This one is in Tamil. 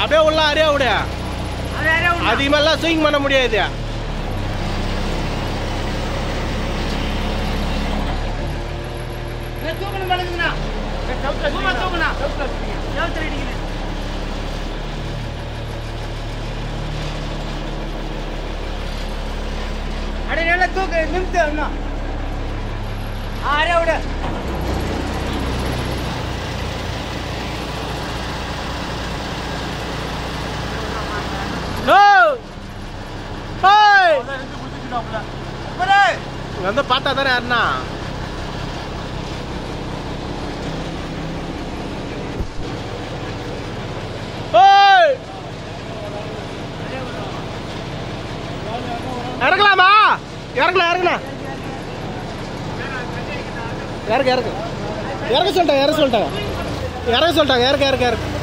அப்படியே உள்ள அறியா விடு அது யாரே விடு. அதிகமாலாம் ஸ்விங் பண்ண முடியாது ஏய், தூக்கணும் பழகுதுண்ணா. தூக்கமா தூக்குண்ணா. செவுத்துல இடிக்குது. அட நல்லா தூக்கு நிமித்து இன்னும் ஆ, அரே விடு ஏய்! ஏய்! பாரு. இங்க வந்து பார்த்தா தானே யாருன்னா ஏய்! இறங்கலாமா இறங்கலாம் இறங்கலாம் இறக்கு இறக்கு இறக்க சொல்லிட்டாங்க இறக்க சொல்லிட்டாங்க இறக்க சொல்லிட்டாங்க இறக்க இறக்க இறக்க